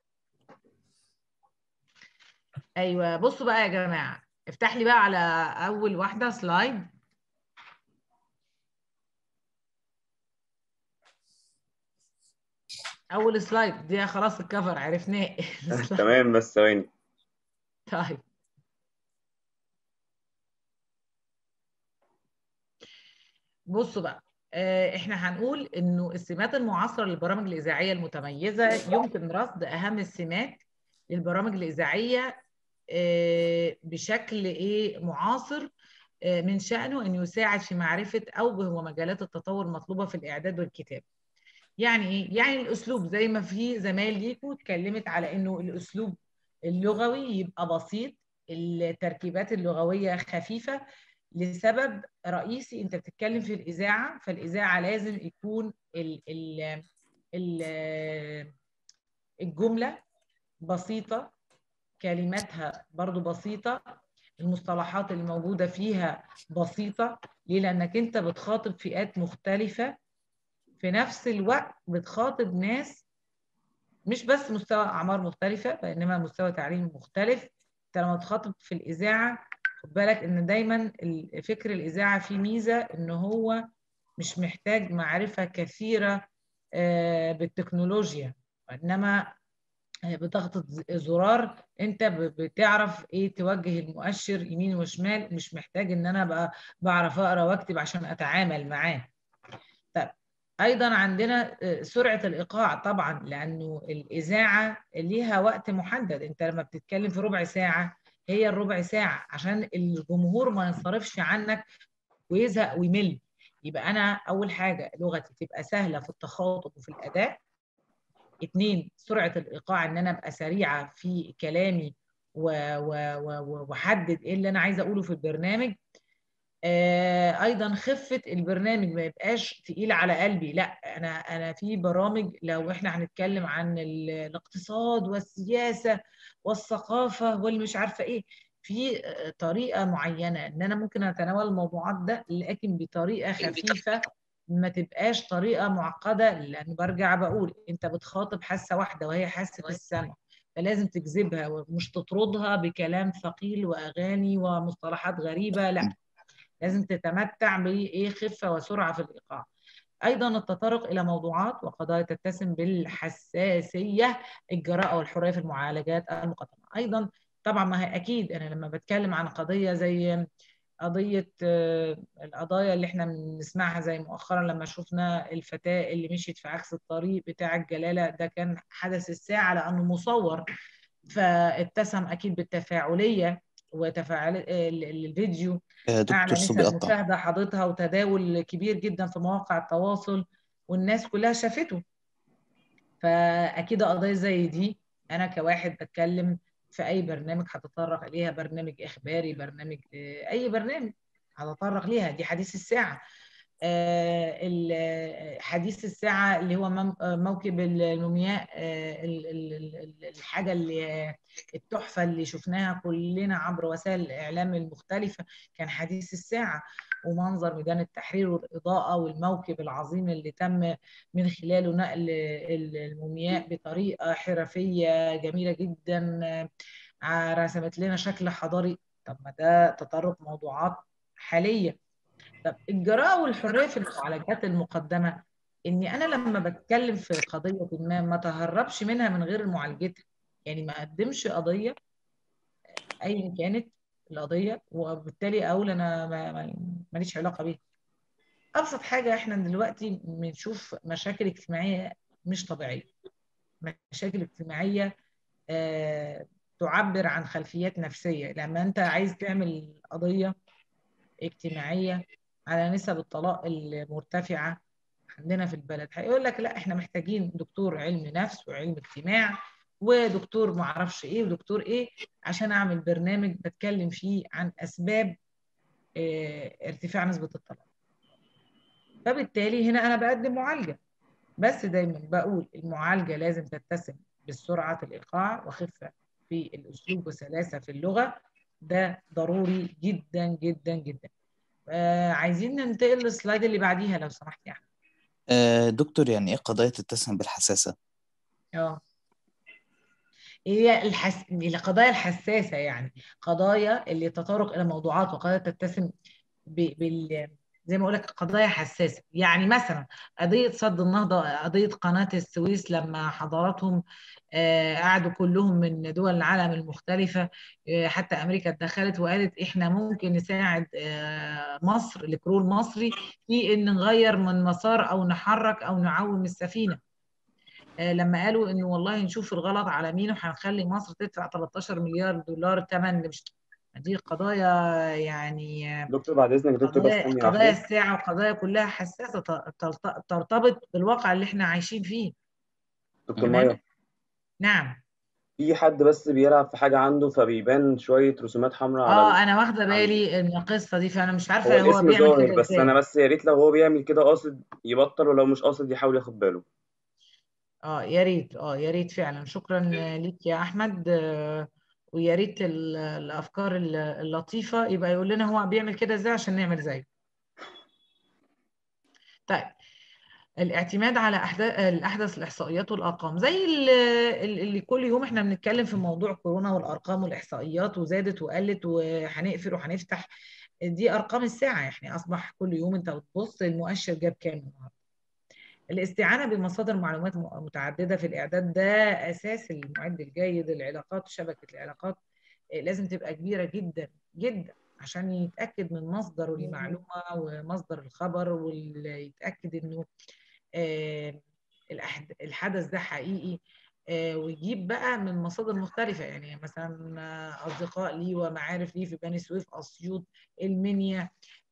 ايوه بصوا بقى يا جماعة افتح لي بقى على اول واحدة سلايد اول سلايد دي خلاص الكفر عرفناه السلايد. تمام بس ثواني طيب بصوا بقى آه، احنا هنقول انه السمات المعاصره للبرامج الاذاعيه المتميزه يمكن رصد اهم السمات للبرامج الاذاعيه آه، بشكل ايه معاصر آه، من شأنه أن يساعد في معرفة أوجه ومجالات التطور المطلوبة في الإعداد والكتابة. يعني إيه؟ يعني الأسلوب زي ما في زمايل ليكوا اتكلمت على إنه الأسلوب اللغوي يبقى بسيط، التركيبات اللغوية خفيفة لسبب رئيسي أنت بتتكلم في الإذاعة، فالإذاعة لازم يكون ال ال ال الجملة بسيطة كلماتها برضو بسيطة المصطلحات اللي موجودة فيها بسيطة ليه؟ لأنك أنت بتخاطب فئات مختلفة في نفس الوقت بتخاطب ناس مش بس مستوى أعمار مختلفة وإنما مستوى تعليم مختلف أنت لما تخاطب في الإذاعة خد بالك إن دايما ال- فكر الإذاعة فيه ميزة إن هو مش محتاج معرفة كثيرة آه، بالتكنولوجيا إنما بضغطة ز- زرار انت ب- بتعرف ايه توجه المؤشر يمين وشمال مش محتاج ان انا بقى بعرف اقرا واكتب عشان اتعامل معاه طب ايضا عندنا آه، سرعة الايقاع طبعا لانه الاذاعة ليها وقت محدد انت لما بتتكلم في ربع ساعة هي الربع ساعة عشان الجمهور ما ينصرفش عنك ويزهق ويمل يبقى انا اول حاجة لغتي تبقى سهلة في التخاطب وفي الاداء اتنين سرعة الإيقاع إن أنا أبقى سريعة في كلامي و- و- و- وأحدد إيه اللي أنا عايزة أقوله في البرنامج آه، أيضا خفة البرنامج ما يبقاش تقيل على قلبي لا أنا أنا في برامج لو إحنا هنتكلم عن ال- الاقتصاد والسياسة والثقافة والمش عارفة إيه في آه، طريقة معينة إن أنا ممكن أتناول الموضوعات ده لكن بطريقة خفيفة ما تبقاش طريقة معقدة لأن برجع بقول أنت بتخاطب حاسة واحدة وهي حاسة السمع فلازم تجذبها ومش تطردها بكلام ثقيل وأغاني ومصطلحات غريبة لا لازم تتمتع بإيه خفة وسرعة في الإيقاع أيضا التطرق إلى موضوعات وقضايا تتسم بالحساسية الجراءة والحرية في المعالجات المقدمة أيضا طبعا ما هي أكيد أنا لما بتكلم عن قضية زي قضية آه، القضايا اللي احنا بنسمعها زي مؤخرا لما شفنا الفتاة اللي مشيت في عكس الطريق بتاع الجلالة ده كان حدث الساعة لأنه مصور فاتسم أكيد بالتفاعلية وتفاعل ال- ال- الفيديو آه، أعلى دكتور صوت نسب بيقطع مشاهدة حاضتها وتداول كبير جدا في مواقع التواصل والناس كلها شافته فأكيد قضايا زي دي أنا كواحد بتكلم في أي برنامج هتطرق إليها برنامج إخباري برنامج آه، أي برنامج هتطرق ليها دي حديث الساعة آه، ال- آه، حديث الساعة اللي هو مم- آه، موكب المومياء آه، ال- ال- ال- الحاجة اللي التحفة اللي شفناها كلنا عبر وسائل الإعلام المختلفة كان حديث الساعة ومنظر ميدان التحرير والإضاءة والموكب العظيم اللي تم من خلاله نقل ال- المومياء بطريقة حرفية جميلة جدا آه، رسمت لنا شكل حضاري طب ما ده تطرق موضوعات حالية طب الجراءة والحرية في المعالجات المقدمة إني أنا لما بتكلم في قضية ما ما تهربش منها من غير معالجتها يعني ما أقدمش قضية أيا كانت القضية وبالتالي أقول أنا ما ما ماليش علاقه بيه ابسط حاجه احنا دلوقتي بنشوف مشاكل اجتماعيه مش طبيعيه مشاكل اجتماعيه آه، تعبر عن خلفيات نفسيه لما انت عايز تعمل قضيه اجتماعيه على نسب الطلاق المرتفعه عندنا في البلد هيقول لك لا احنا محتاجين دكتور علم نفس وعلم اجتماع ودكتور معرفش ايه ودكتور ايه عشان اعمل برنامج بتكلم فيه عن اسباب اه ارتفاع نسبة الطلاق فبالتالي هنا انا بقدم معالجة بس دايما بقول المعالجة لازم تتسم بالسرعة الإيقاع وخفة في الأسلوب وسلاسة في اللغة ده ضروري جدا جدا جدا آه عايزين ننتقل للسلايد اللي بعديها لو سمحت يا احمد آه، دكتور يعني ايه قضايا تتسم بالحساسة اه هي الحس... القضايا الحساسة يعني قضايا اللي تطرق إلى موضوعات وقضايا تتسم ب... بال زي ما أقول لك قضايا حساسة يعني مثلا قضية سد النهضة قضية قناة السويس لما حضراتهم آه، قعدوا كلهم من دول العالم المختلفة آه، حتى أمريكا اتدخلت وقالت إحنا ممكن نساعد آه، مصر الكرو المصري في إن نغير من مسار أو نحرك أو نعوم السفينة آه، لما قالوا انه والله نشوف الغلط على مين وهنخلي مصر تدفع 13 مليار دولار ثمن مش دي قضايا يعني آه، دكتور بعد اذنك يا دكتور بس قضايا ثانيه قضايا واحده الساعة وقضايا كلها حساسة ت- ترت- ترتبط بالواقع اللي احنا عايشين فيه دكتور تمام مايا نعم في حد بس بيلعب في حاجه عنده فبيبان شويه رسومات حمراء على ال... اه انا واخدة على بالي من القصة دي فانا مش هو عارفة هو الاسم بيعمل ظاهر كده بس انا ازاي بس يا ريت لو هو بيعمل كده قاصد يبطل ولو مش قاصد يحاول ياخد باله اه يا ريت اه يا ريت فعلا شكرا ليك يا احمد آه، ويا ريت ال- الافكار ال- اللطيفة يبقى يقول لنا هو بيعمل كده ازاي عشان نعمل زيه طيب الاعتماد على أحداث الأحدث الإحصائيات والأرقام زي ال- ال- اللي كل يوم احنا بنتكلم في موضوع كورونا والأرقام والإحصائيات وزادت وقلت وهنقفل وهنفتح دي أرقام الساعة يعني أصبح كل يوم أنت بتبص المؤشر جاب كام النهارده الاستعانة بمصادر معلومات م- متعددة في الإعداد ده أساس المعد الجيد العلاقات شبكة العلاقات آه، لازم تبقى كبيرة جدا جدا عشان يتأكد من مصدر المعلومة ومصدر الخبر ويتأكد إنه آه، الأحد- الحدث ده حقيقي آه، ويجيب بقى من مصادر مختلفة يعني مثلا آه، أصدقاء لي ومعارف لي في بني سويف أسيوط المنيا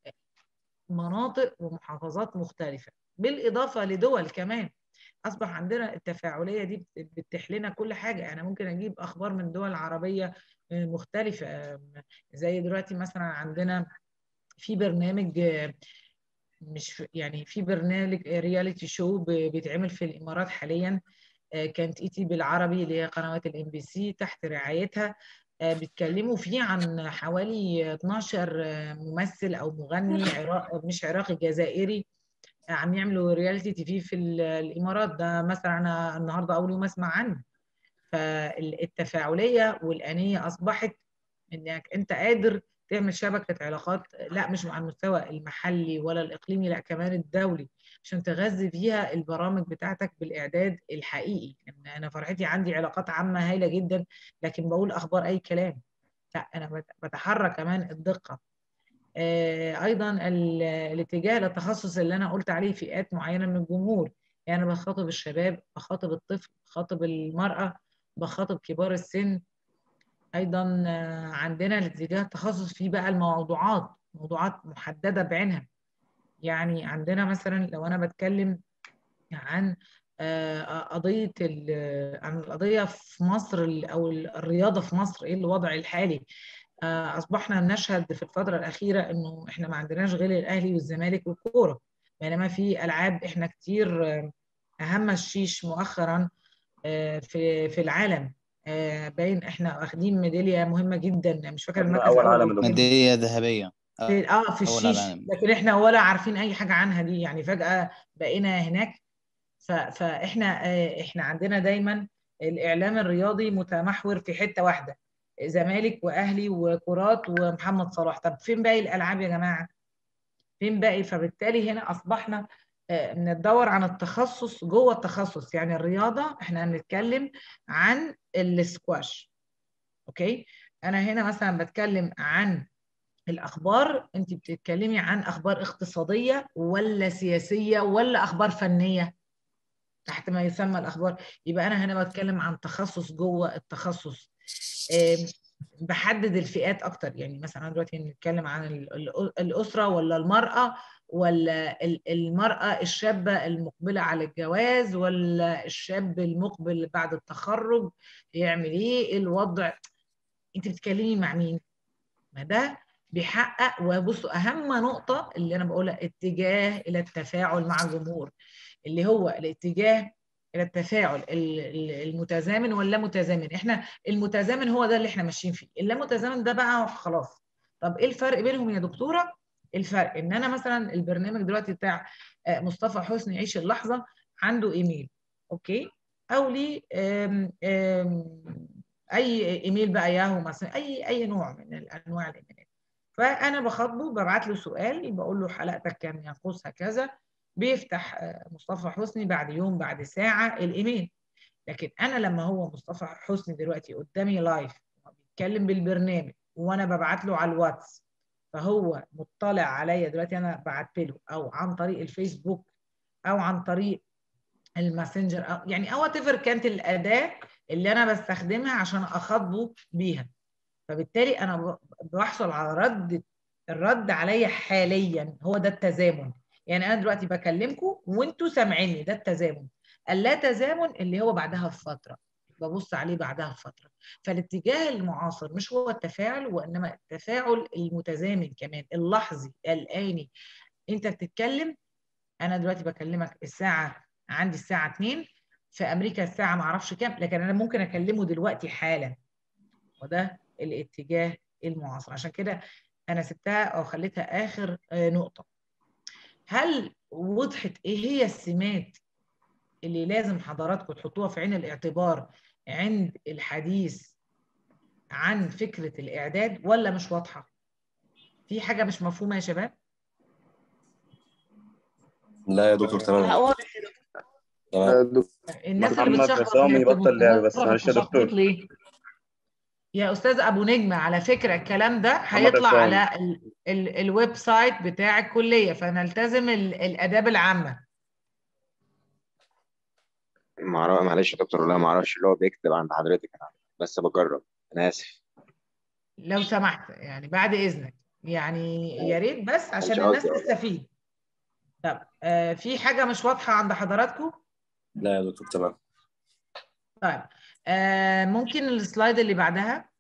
مناطق ومحافظات مختلفة بالإضافة لدول كمان أصبح عندنا التفاعلية دي بت- بتتيح لنا كل حاجة أنا ممكن أجيب أخبار من دول عربية آه، مختلفة آه، زي دلوقتي مثلا عندنا في برنامج آه، مش في- يعني في برنامج رياليتي شو ب- بيتعمل في الإمارات حاليا آه، كانت اي تي بالعربي اللي هي قنوات الام بي سي تحت رعايتها آه، بيتكلموا فيه عن حوالي 12 آه، ممثل او مغني عراق مش عراقي جزائري آه، عم يعملوا رياليتي تي في في ال- الامارات ده مثلا انا النهارده اول يوم اسمع عنه فالتفاعليه والانيه اصبحت انك انت قادر تعمل شبكه علاقات لا مش على المستوى المحلي ولا الاقليمي لا كمان الدولي عشان تغذي فيها البرامج بتاعتك بالاعداد الحقيقي لان انا فرحتي عندي علاقات عامه هايله جدا لكن بقول اخبار اي كلام لا انا بت- بتحرى كمان الدقه آه، ايضا ال- الاتجاه للتخصص اللي انا قلت عليه فئات معينه من الجمهور يعني أنا بخاطب الشباب بخاطب الطفل بخاطب المراه بخاطب كبار السن ايضا آه، عندنا الاتجاه التخصص فيه بقى الموضوعات موضوعات محدده بعينها يعني عندنا مثلا لو انا بتكلم عن آه، قضيه ال- عن القضيه في مصر ال- او الرياضه في مصر ايه الوضع الحالي آه، اصبحنا نشهد في الفتره الاخيره انه احنا ما عندناش غير الاهلي والزمالك والكوره بينما في العاب احنا كتير آه، اهم الشيش مؤخرا آه، في في العالم آه، باين احنا واخدين ميداليه مهمه جدا مش فاكره خدنا المركز اول الاول عالم او يا دكتور الثاني ميدالية ذهبية في اه في أول على الشيش العالم لكن احنا ولا عارفين اي حاجه عنها دي يعني فجاه بقينا هناك ف- فاحنا آه، احنا عندنا دايما الاعلام الرياضي متمحور في حته واحده زمالك واهلي وكرات ومحمد صلاح طب فين باقي الالعاب يا جماعه فين باقي فبالتالي هنا اصبحنا آه، بندور عن التخصص جوه التخصص يعني الرياضه احنا هنتكلم عن السكواش اوكي انا هنا مثلا بتكلم عن الاخبار انت بتتكلمي عن اخبار اقتصاديه ولا سياسيه ولا اخبار فنيه تحت ما يسمى الاخبار يبقى انا هنا بتكلم عن تخصص جوه التخصص آم، بحدد الفئات اكتر يعني مثلا أنا دلوقتي بنتكلم عن ال- ال- الاسره ولا المراه ولا ال- المراه الشابه المقبله على الجواز ولا الشاب المقبل بعد التخرج يعمل ايه إيه الوضع انت بتتكلمي مع مين ما ده بيحقق وبصوا اهم نقطه اللي انا بقولها اتجاه الى التفاعل مع الجمهور اللي هو الاتجاه الى التفاعل ال- ال- المتزامن واللا متزامن احنا المتزامن هو ده اللي احنا ماشيين فيه اللا متزامن ده بقى خلاص طب ايه الفرق بينهم يا دكتوره الفرق ان انا مثلا البرنامج دلوقتي بتاع آه، مصطفى حسني عيش اللحظه عنده ايميل اوكي او لي آم، آم، اي ايميل بقى ياهو مثلا اي اي نوع من الانواع الايميلات فانا بخاطبه ببعت له سؤال بقول له حلقتك كان ينقصها كذا بيفتح آه، مصطفى حسني بعد يوم بعد ساعه الايميل لكن انا لما هو مصطفى حسني دلوقتي قدامي لايف بيتكلم بالبرنامج وانا ببعت له على الواتس فهو مطلع عليا دلوقتي انا بعت له او عن طريق الفيسبوك او عن طريق الماسنجر أو يعني او whatever كانت الاداه اللي انا بستخدمها عشان اخاطبه بيها فبالتالي انا ب- بحصل على رد الرد عليا حاليا هو ده التزامن يعني انا دلوقتي بكلمكم وانتوا سامعيني ده التزامن اللا تزامن اللي هو بعدها بفتره ببص عليه بعدها بفتره فالاتجاه المعاصر مش هو التفاعل وانما التفاعل المتزامن كمان اللحظي الاني انت بتتكلم انا دلوقتي بكلمك الساعه عندي الساعه 2 في امريكا الساعه ما اعرفش كام لكن انا ممكن اكلمه دلوقتي حالا وده الاتجاه المعاصر عشان كده انا سبتها او خليتها اخر آه، نقطه هل وضحت ايه هي السمات اللي لازم حضراتكم تحطوها في عين الاعتبار عند الحديث عن فكره الاعداد ولا مش واضحه في حاجه مش مفهومه يا شباب لا يا دكتور لا تمام واضح يا دكتور تمام الناس اللي محمد بتشخبط عصام هي يبطل لعب بس بتشخبط معلش يا دكتور ليه؟ يا استاذ ابو نجمه على فكره الكلام ده محمد هيطلع عصام على ال ال الويب سايت بتاع الكليه فنلتزم ال الاداب العامه معرف- معلش يا دكتور لا ما اعرفش اللي هو بيكتب عند حضرتك انا بس بجرب انا اسف لو سمحت يعني بعد اذنك يعني يا ريت بس عشان مش الناس قصدي والله. تستفيد طب آه في حاجه مش واضحه عند حضراتكم لا يا دكتور تمام طيب آه ممكن السلايد اللي بعدها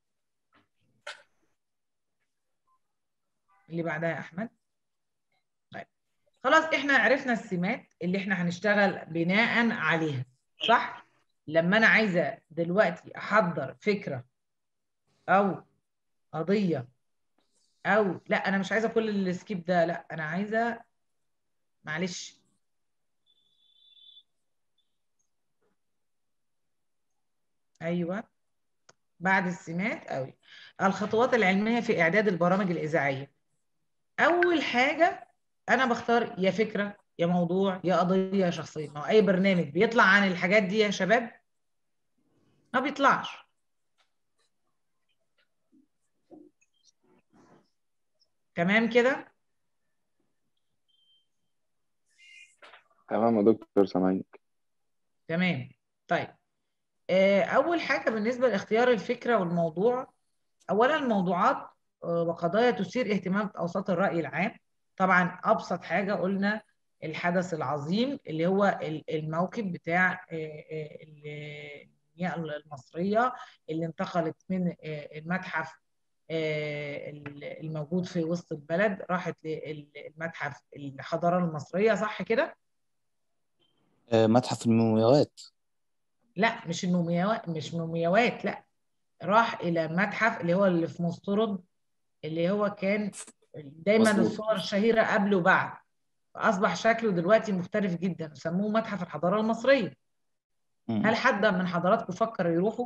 اللي بعدها يا احمد طيب خلاص احنا عرفنا السمات اللي احنا هنشتغل بناء عليها صح لما انا عايزه دلوقتي احضر فكره او قضيه او لا انا مش عايزه كل السكيب ده لا انا عايزه معلش ايوه بعد السمات قوي الخطوات العلميه في اعداد البرامج الاذاعيه اول حاجه انا بختار يا فكره يا موضوع يا قضيه يا شخصيه ما هو اي برنامج بيطلع عن الحاجات دي يا شباب ما بيطلعش تمام كده تمام يا دكتور سامعينك تمام طيب آه، اول حاجه بالنسبه لاختيار الفكره والموضوع اولا الموضوعات آه، وقضايا تثير اهتمام اوساط الراي العام طبعا ابسط حاجه قلنا الحدث العظيم اللي هو ال- الموكب بتاع آه، آه، المياه المصريه اللي انتقلت من آه، المتحف آه، الموجود في وسط البلد راحت للمتحف الحضاره المصريه صح كده؟ آه، متحف المومياوات لا مش المومياوات مش مومياوات لا راح الى متحف اللي هو اللي في مسترد اللي هو كان دايما مظبوط. الصور الشهيره قبل وبعد فاصبح شكله دلوقتي مختلف جدا سموه متحف الحضاره المصريه مم. هل حد من حضراتكم فكر يروحوا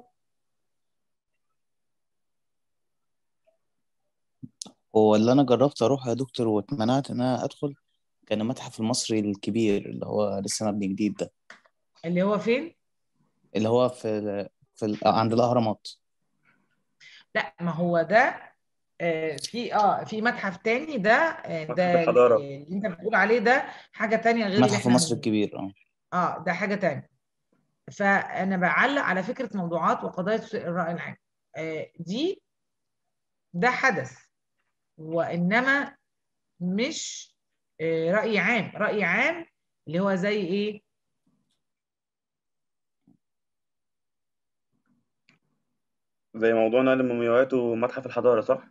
هو اللي انا جربت اروح يا دكتور واتمنعت ان انا ادخل كان المتحف المصري الكبير اللي هو لسه مبني جديد ده اللي هو فين اللي هو في في ال- عند الاهرامات لا ما هو ده آه، في اه في متحف تاني ده آه، متحف ده الحضارة اللي انت بتقول عليه ده حاجة تانية غير اللي متحف احنا مصر الكبير اه اه ده حاجة تانية فأنا بعلق على فكرة موضوعات وقضايا الرأي العام آه دي ده حدث وإنما مش آه رأي عام رأي عام اللي هو زي إيه زي موضوع نقل المومياوات ومتحف الحضارة صح؟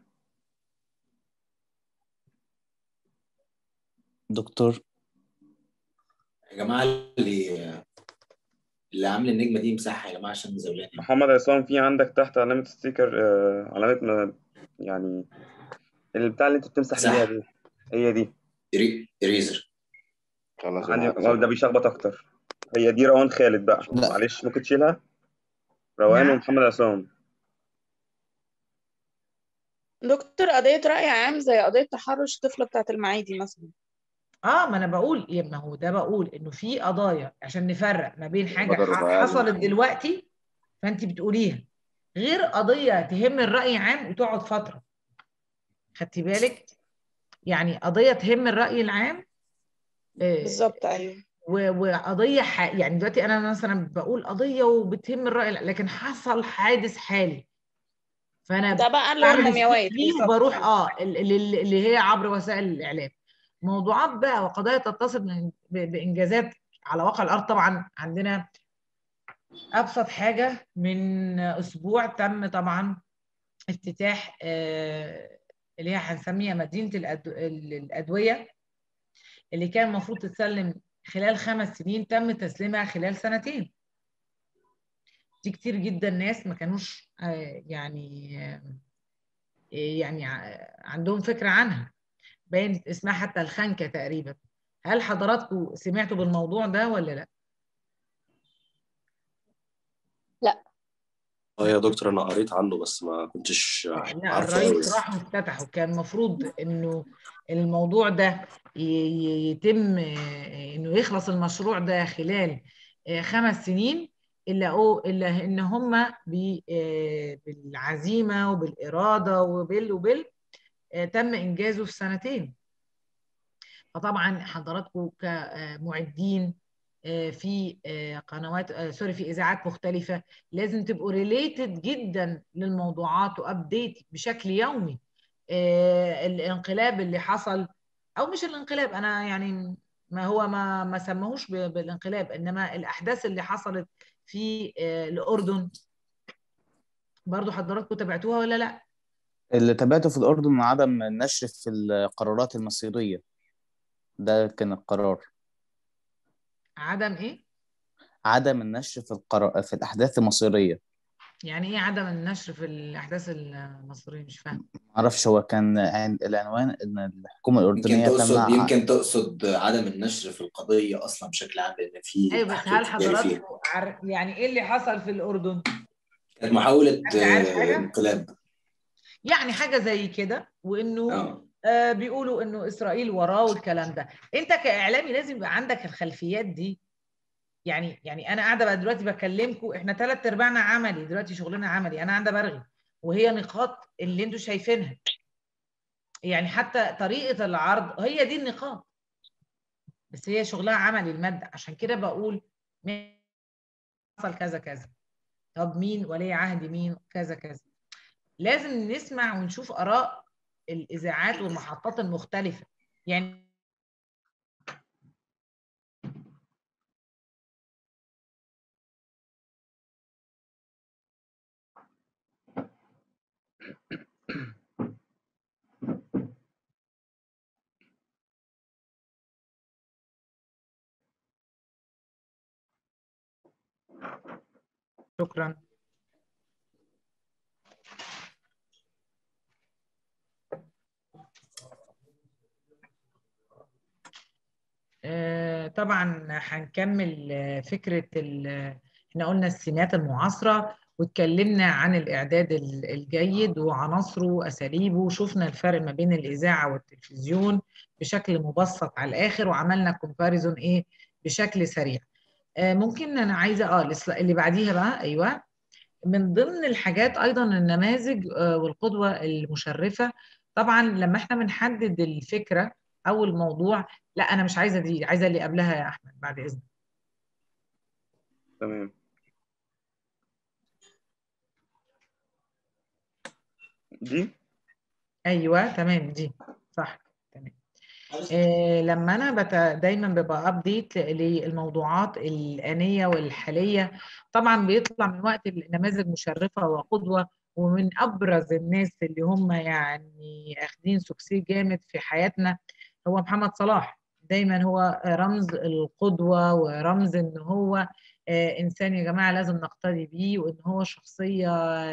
دكتور يا جماعة اللي اللي عامل النجمة دي مساحة يا جماعة عشان مزولاني محمد عصام في عندك تحت علامة ستيكر آه علامة ما- يعني البتاع اللي انت بتمسح بيها مساحة دي هي دي إريزر خلاص عندي يا ده بيشخبط اكتر هي دي روان خالد بقى لا معلش ممكن تشيلها روان نعم ومحمد عصام دكتور قضية رأي عام زي قضية تحرش الطفلة بتاعت المعادي مثلا اه ما انا بقول إيه، ما هو ده بقول انه في قضايا عشان نفرق ما بين حاجه بدر ح- الرعاية حصلت دلوقتي فانت بتقوليها غير قضيه تهم الراي العام وتقعد فتره خدتي بالك يعني قضيه تهم الراي العام آه، بالظبط أيوه و- وقضيه ح... يعني دلوقتي انا مثلا بقول قضيه وبتهم الراي العام لكن حصل حادث حالي فانا ده بقى اللي هو بعمل المومياوات استثناء بالظبط وبروح أيوه اه ال- ال- اللي هي عبر وسائل الاعلام موضوعات بقى وقضايا تتصل من- ب- بانجازات على واقع الارض طبعا عندنا ابسط حاجه من اسبوع تم طبعا افتتاح آه، اللي هي هنسميها مدينه الأدو- ال- الادويه اللي كان المفروض تتسلم خلال خمس سنين تم تسليمها خلال سنتين دي كتير جدا ناس ما كانوش آه، يعني آه، يعني ع- عندهم فكره عنها باين اسمها حتى الخنكه تقريبا هل حضراتكم سمعتوا بالموضوع ده ولا لا؟ لا اه يا دكتور انا قريت عنه بس ما كنتش لا عارفه قوي الرئيس راح وافتتحه كان المفروض انه الموضوع ده ي- ي- يتم آه، انه يخلص المشروع ده خلال آه، خمس سنين الا أو الا ان هم بالعزيمه وبالاراده وبال وبال آه، تم انجازه في سنتين فطبعا حضراتكم كمعدين آه، في آه، قنوات آه، سوري في اذاعات مختلفه لازم تبقوا ريليتد جدا للموضوعات وابديت بشكل يومي آه، الانقلاب اللي حصل او مش الانقلاب انا يعني ما هو ما ما سموهوش ب- بالانقلاب انما الاحداث اللي حصلت في آه، الاردن برضو حضراتكم تابعتوها ولا لا اللي تابعته في الأردن عدم النشر في القرارات المصيرية ده كان القرار عدم ايه عدم النشر في القرار في الأحداث المصيرية يعني ايه عدم النشر في الاحداث المصريه مش فاهم معرفش هو كان عن- العنوان إن الحكومة يمكن الأردنية تقصد تمنع يمكن تقصد عدم النشر في القضية أصلا بشكل عام لأن في ايوه بس تحقيق هل جاري فيها حضراتكم عار- يعني ايه اللي حصل في الاردن كانت محاولة انت عارف آه، حاجه انقلاب يعني حاجه زي كده وانه اه آه بيقولوا انه اسرائيل وراه والكلام ده انت كاعلامي لازم يبقى عندك الخلفيات دي يعني يعني انا قاعده بقى دلوقتي بكلمكم احنا ثلاث ارباعنا عملي دلوقتي شغلنا عملي انا قاعده برغي وهي نقاط اللي انتوا شايفينها يعني حتى طريقه العرض هي دي النقاط بس هي شغلها عملي الماده عشان كده بقول مين حصل كذا كذا طب مين ولي عهد مين كذا كذا لازم نسمع ونشوف اراء الاذاعات والمحطات المختلفه يعني شكرا آه، طبعا هنكمل آه، فكرة ال- احنا قلنا السمات المعاصرة واتكلمنا عن الإعداد ال- الجيد وعناصره وأساليبه وشفنا الفرق ما بين الإذاعة والتلفزيون بشكل مبسط على الآخر وعملنا كومباريزون إيه بشكل سريع آه، ممكن أنا عايزة اه السلا- اللي بعديها بقى أيوه من ضمن الحاجات ايضا النماذج آه، والقدوه المشرفه طبعا لما احنا بنحدد الفكره او الموضوع لا انا مش عايزه دي عايزه اللي قبلها يا احمد بعد اذنك تمام دي ايوه تمام دي صح تمام آه لما انا بت... دايما ببقى ابديت للموضوعات الانيه والحاليه طبعا بيطلع من وقت النماذج مشرفه وقدوه ومن ابرز الناس اللي هم يعني اخدين سكسي جامد في حياتنا هو محمد صلاح دايما هو رمز القدوه ورمز ان هو آه انسان يا جماعه لازم نقتدي بيه وان هو شخصيه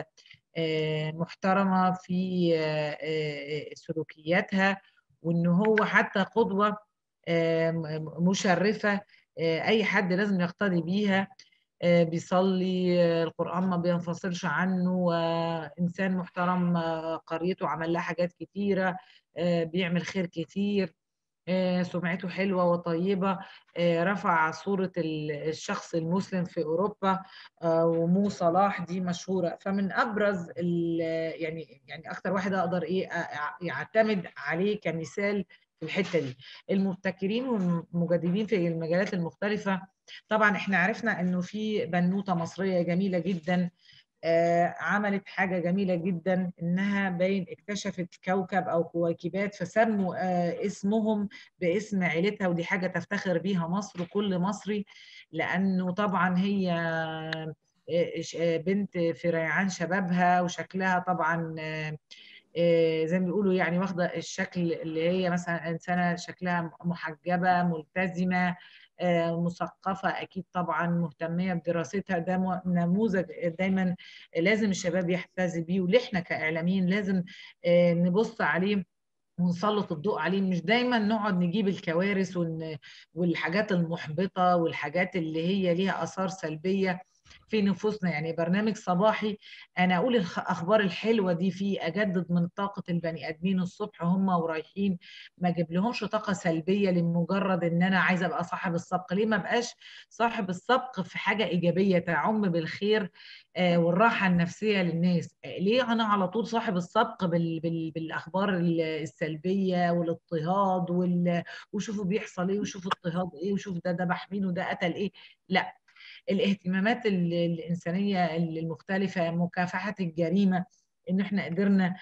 آه، محترمه في آه، آه، سلوكياتها وان هو حتى قدوه آه، م- مشرفه آه، اي حد لازم يقتدي بيها آه، بيصلي آه، القرآن ما بينفصلش عنه آه، إنسان محترم آه، قريته عمل لها حاجات كتيرة آه، بيعمل خير كتير آه، سمعته حلوة وطيبة آه، رفع صورة ال- الشخص المسلم في أوروبا آه، ومو صلاح دي مشهورة فمن أبرز ال- يعني يعني أكتر واحد أقدر إيه أ- أ- يعتمد عليه كمثال في الحتة دي المبتكرين والمجددين في المجالات المختلفة طبعا احنا عرفنا انه في بنوتة مصرية جميلة جدا آه، عملت حاجة جميلة جدا إنها باين اكتشفت كوكب أو كويكبات فسموا آه، اسمهم باسم عيلتها ودي حاجة تفتخر بيها مصر وكل مصري لأنه طبعا هي آه، ش- آه، بنت في ريعان شبابها وشكلها طبعا آه، آه، زي ما بيقولوا يعني واخدة الشكل اللي هي مثلا إنسانة شكلها محجبة ملتزمة آه، مثقفة أكيد طبعا مهتمية بدراستها ده م- نموذج دايما لازم الشباب يحتذي بيه واللي احنا كإعلاميين لازم آه، نبص عليه ونسلط الضوء عليه مش دايما نقعد نجيب الكوارث ون- والحاجات المحبطة والحاجات اللي هي ليها آثار سلبية في نفوسنا يعني برنامج صباحي انا اقول الاخبار الحلوه دي فيه اجدد من طاقه البني ادمين الصبح هم ورايحين ما اجيب لهمش طاقه سلبيه لمجرد ان انا عايزه ابقى صاحب السبق ليه ما بقاش صاحب السبق في حاجه ايجابيه تعم بالخير آه، والراحه النفسيه للناس آه، ليه انا على طول صاحب السبق بال بال بالاخبار ال- السلبيه والاضطهاد وال وشوفوا بيحصل ايه وشوفوا اضطهاد ايه وشوف ده ذبح مين وده قتل ايه لا الاهتمامات ال- الإنسانية المختلفة مكافحة الجريمة إن إحنا قدرنا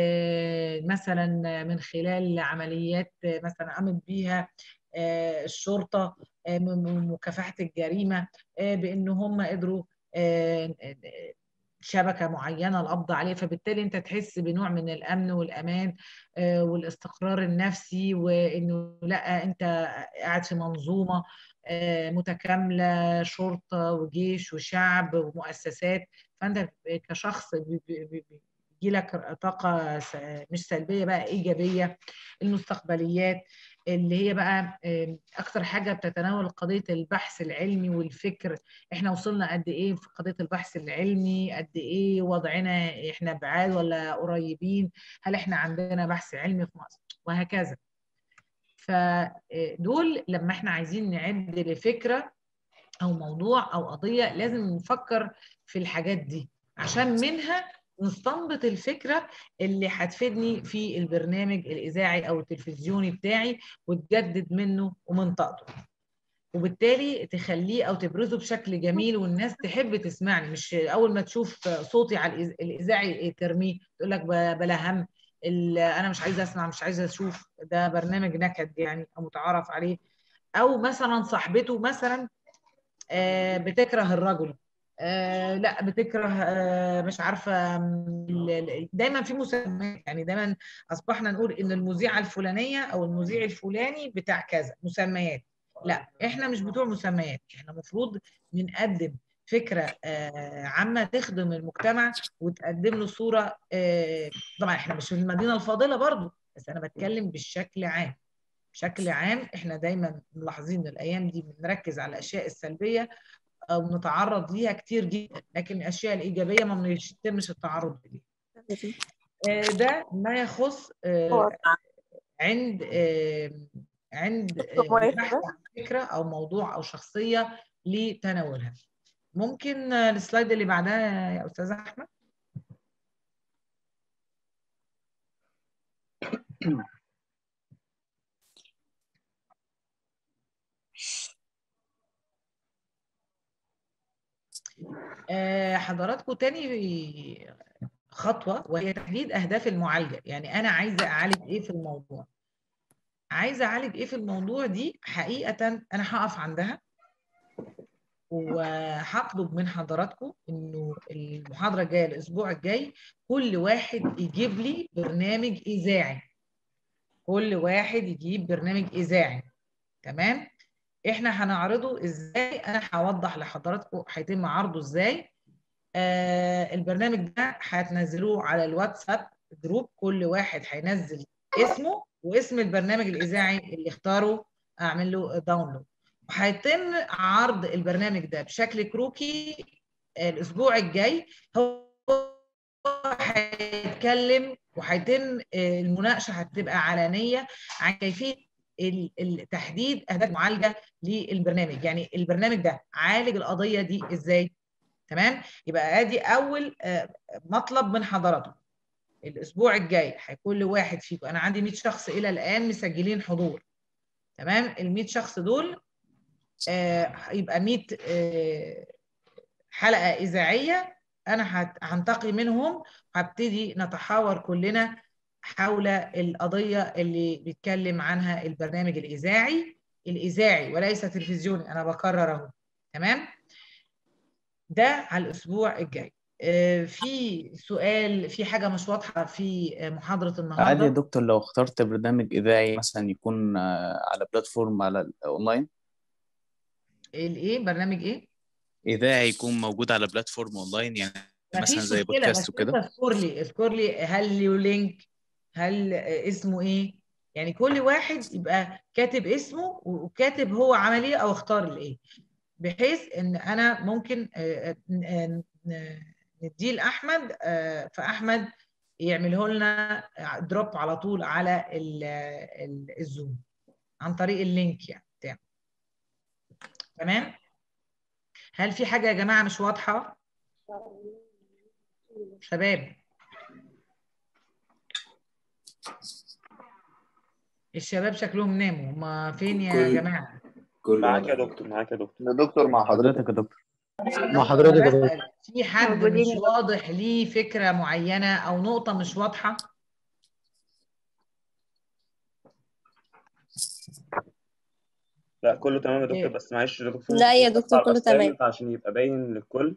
آه، مثلا من خلال عمليات آه، مثلا قامت بيها آه، الشرطة آه، م- م- مكافحة الجريمة آه، بإن هم قدروا آه، شبكة معينة القبض عليه فبالتالي انت تحس بنوع من الامن والامان آه، والاستقرار النفسي وانه لا انت قاعد في منظومة آه، متكاملة شرطة وجيش وشعب ومؤسسات فانت كشخص بي- بي- بي- بيجيلك طاقة س- مش سلبية بقى إيجابية المستقبليات اللي هي بقى آه، أكتر حاجة بتتناول قضية البحث العلمي والفكر إحنا وصلنا قد إيه في قضية البحث العلمي قد إيه وضعنا إحنا بعاد ولا قريبين هل إحنا عندنا بحث علمي في مصر وهكذا فدول لما إحنا عايزين نعد لفكرة او موضوع او قضيه لازم نفكر في الحاجات دي عشان منها نستنبط الفكره اللي هتفيدني في البرنامج الاذاعي او التلفزيوني بتاعي وتجدد منه ومن طاقته وبالتالي تخليه او تبرزه بشكل جميل والناس تحب تسمعني مش اول ما تشوف صوتي على الإذ- الاذاعي ترميه تقول لك ب- بلا هم ال- انا مش عايزه اسمع مش عايزه اشوف ده برنامج نكد يعني او متعارف عليه او مثلا صاحبته مثلا آه، بتكره الرجل آه، لا بتكره آه، مش عارفه م، ال- ال- دايما في مسميات يعني دايما اصبحنا نقول ان المذيعه الفلانيه او المذيع الفلاني بتاع كذا مسميات لا احنا مش بتوع مسميات احنا المفروض بنقدم فكره آه، عامه تخدم المجتمع وتقدم له صوره آه، طبعا احنا مش في المدينه الفاضله برضو بس انا بتكلم بالشكل عام بشكل عام احنا دايما ملاحظين الايام دي بنركز على الاشياء السلبيه او نتعرض ليها كتير جدا لكن الاشياء الايجابيه ما بيتمش التعرض ليها آه، ده ما يخص آه، عند آه، عند آه، البحث عن فكره او موضوع او شخصيه لتناولها ممكن آه، السلايد اللي بعدها يا استاذ احمد آه، حضراتكم تاني خطوة وهي تحديد أهداف المعالجة يعني أنا عايزة أعالج إيه في الموضوع عايزة أعالج إيه في الموضوع دي حقيقة أنا هقف عندها وهطلب من حضراتكم إنه المحاضرة الجاية الأسبوع الجاي كل واحد يجيب لي برنامج إذاعي كل واحد يجيب برنامج إذاعي تمام احنا هنعرضه ازاي انا هوضح لحضراتكم هيتم عرضه ازاي آه البرنامج ده هتنزلوه على الواتساب جروب كل واحد هينزل اسمه واسم البرنامج الاذاعي اللي اختاره اعمل له داونلود وهيتم عرض البرنامج ده بشكل كروكي الاسبوع الجاي هو هيتكلم وهيتم آه، المناقشه هتبقى علنيه عن كيفيه ال- ال- تحديد اهداف معالجه للبرنامج يعني البرنامج ده عالج القضيه دي ازاي تمام يبقى ادي اول آه، مطلب من حضراتكم الاسبوع الجاي هيكون لواحد فيكم انا عندي 100 شخص الى الان مسجلين حضور تمام ال 100 شخص دول آه، يبقى 100 آه، حلقه اذاعيه انا هت- هنتقي منهم هبتدي نتحاور كلنا حول القضيه اللي بيتكلم عنها البرنامج الاذاعي الاذاعي وليس تلفزيوني انا بكرر اهو تمام ده على الاسبوع الجاي آه، في سؤال في حاجه مش واضحه في آه، محاضره عادي يا النهارده دكتور لو اخترت برنامج إذاعي مثلا يكون آه، على بلاتفورم على الأونلاين الايه برنامج ايه إذاعي يكون موجود على بلاتفورم أونلاين يعني مثلا مفيش زي مشكله بودكاست بس وكده انت اذكر لي اذكر لي هل له لينك هل آه، اسمه ايه يعني كل واحد يبقى كاتب اسمه وكاتب هو عمل ايه او اختار الايه بحيث ان انا ممكن آه، آه، ن- نديه لاحمد آه، فاحمد يعمله لنا دروب على طول على ال- ال- الزوم عن طريق اللينك يعني بتاعه تمام هل في حاجه يا جماعه مش واضحه شباب الشباب شكلهم ناموا ما فين يا كل- جماعه معاك يا دكتور معاك يا دكتور يا دكتور مع حضرتك حضرتك يا دكتور مع حضرتك يا دكتور بسأل في حد موجودين مش يا دكتور. واضح ليه فكره معينه او نقطه مش واضحه لا كله تمام يا دكتور إيه. بس معلش يا دكتور لا يا بس دكتور على كله تمام. الassignment عشان يبقى باين للكل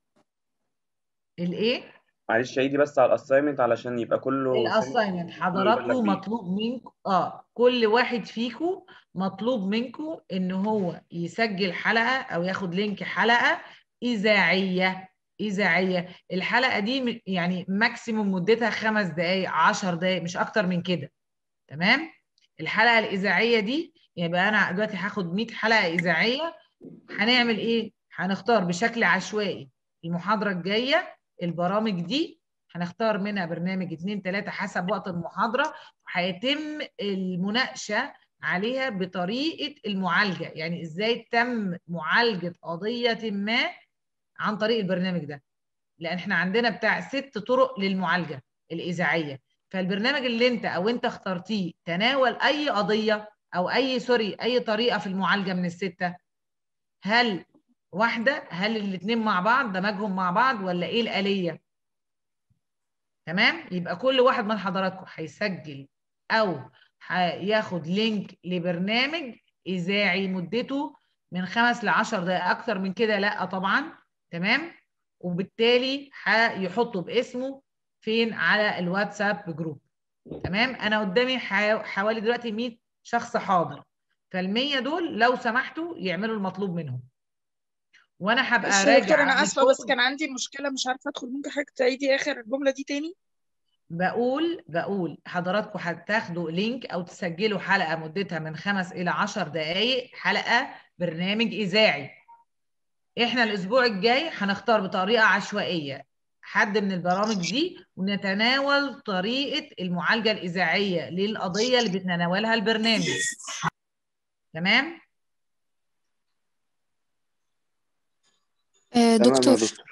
الايه معلش عيدي بس على الاساينمنت علشان يبقى كله سيم- الاساينمنت يبلغ حضراتكم بيه. مطلوب منكم اه كل واحد فيكم مطلوب منكم ان هو يسجل حلقه او ياخد لينك حلقه اذاعيه اذاعيه الحلقه دي م- يعني ماكسيموم مدتها خمس دقائق عشر دقائق مش اكتر من كده تمام الحلقه الاذاعيه دي يبقى انا دلوقتي هاخد 100 حلقه اذاعيه هنعمل ايه هنختار بشكل عشوائي المحاضره الجايه البرامج دي هنختار منها برنامج اتنين تلاتة حسب وقت المحاضرة هيتم المناقشة عليها بطريقة المعالجة يعني ازاي تم معالجة قضية ما عن طريق البرنامج ده لان احنا عندنا بتاع ست طرق للمعالجة الإذاعية فالبرنامج اللي انت او انت اخترتيه تناول اي قضية او اي سوري اي طريقة في المعالجة من الستة هل واحدة هل الاتنين مع بعض دمجهم مع بعض ولا ايه الآلية تمام يبقى كل واحد من حضراتكم هيسجل او هياخد لينك لبرنامج اذاعي مدته من خمس لعشر دقائق اكتر من كده لا طبعا تمام وبالتالي هيحطه باسمه فين على الواتساب جروب تمام انا قدامي حا- حوالي دلوقتي 100 شخص حاضر فال100 دول لو سمحتوا يعملوا المطلوب منهم وانا هبقى بس يا راجع دكتور انا على اسفه بس الشغل. كان عندي مشكله مش عارفه ادخل ممكن حضرتك تعيدي اخر الجمله دي تاني بقول بقول حضراتكم هتاخدوا لينك او تسجلوا حلقه مدتها من خمس الى عشر دقائق حلقه برنامج اذاعي احنا الاسبوع الجاي هنختار بطريقه عشوائيه حد من البرامج دي ونتناول طريقه المعالجه الاذاعيه للقضيه اللي بيتناولها البرنامج تمام آه، تمام يا دكتور دكتور